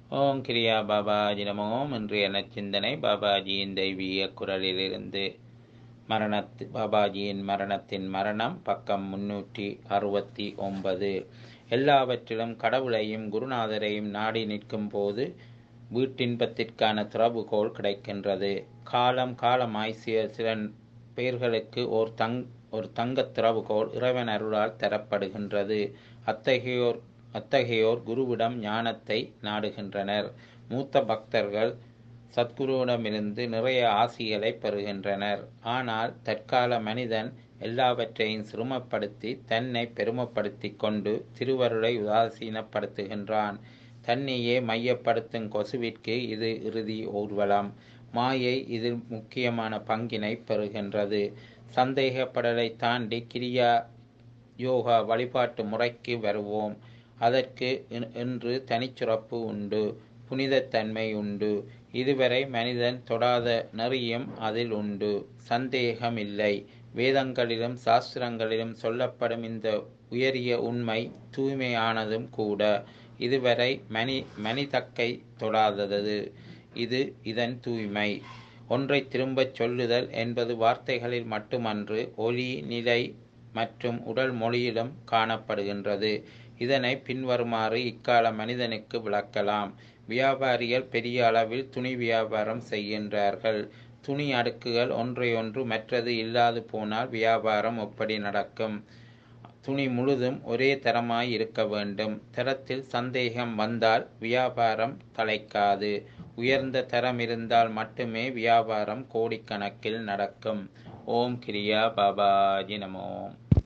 ஓம் கிரியா பாபாஜி நமோம் இன்றைய நச்சிந்தனை பாபாஜியின் தெய்வீக குரலிலிருந்து மரணத்து பாபாஜியின் மரணத்தின் மரணம் பக்கம் முன்னூற்றி அறுபத்தி ஒன்பது எல்லாவற்றிலும் கடவுளையும் குருநாதரையும் நாடி நிற்கும் போது வீட்டின்பத்திற்கான திறவுகோல் கிடைக்கின்றது காலம் காலமாய் சில சில பெயர்களுக்கு ஓர் தங் ஒரு தங்கத் திறவுகோல் இறைவன் அருளால் தரப்படுகின்றது அத்தகையோர் அத்தகையோர் குருவிடம் ஞானத்தை நாடுகின்றனர் மூத்த பக்தர்கள் சத்குருவிடமிருந்து நிறைய ஆசிகளை பெறுகின்றனர் ஆனால் தற்கால மனிதன் எல்லாவற்றையும் சிரமப்படுத்தி தன்னை பெருமைப்படுத்தி கொண்டு திருவருளை உதாசீனப்படுத்துகின்றான் தன்னையே மையப்படுத்தும் கொசுவிற்கு இது இறுதி ஊர்வலம் மாயை இதில் முக்கியமான பங்கினை பெறுகின்றது சந்தேகப்படலை தாண்டி கிரியா யோகா வழிபாட்டு முறைக்கு வருவோம் அதற்கு என்று தனிச்சுரப்பு உண்டு புனிதத்தன்மை உண்டு இதுவரை மனிதன் தொடாத நெறியும் அதில் உண்டு சந்தேகமில்லை வேதங்களிலும் சாஸ்திரங்களிலும் சொல்லப்படும் இந்த உயரிய உண்மை தூய்மையானதும் கூட இதுவரை மணி மனிதக்கை தொடாதது இது இதன் தூய்மை ஒன்றை திரும்பச் சொல்லுதல் என்பது வார்த்தைகளில் மட்டுமன்று ஒலி நிலை மற்றும் உடல் மொழியிலும் காணப்படுகின்றது இதனை பின்வருமாறு இக்கால மனிதனுக்கு விளக்கலாம் வியாபாரிகள் பெரிய அளவில் துணி வியாபாரம் செய்கின்றார்கள் துணி அடுக்குகள் ஒன்றையொன்று மற்றது இல்லாது போனால் வியாபாரம் எப்படி நடக்கும் துணி முழுதும் ஒரே தரமாய் இருக்க வேண்டும் தரத்தில் சந்தேகம் வந்தால் வியாபாரம் தலைக்காது உயர்ந்த தரம் இருந்தால் மட்டுமே வியாபாரம் கோடிக்கணக்கில் நடக்கும் ஓம் கிரியா பாபாஜி நமோம்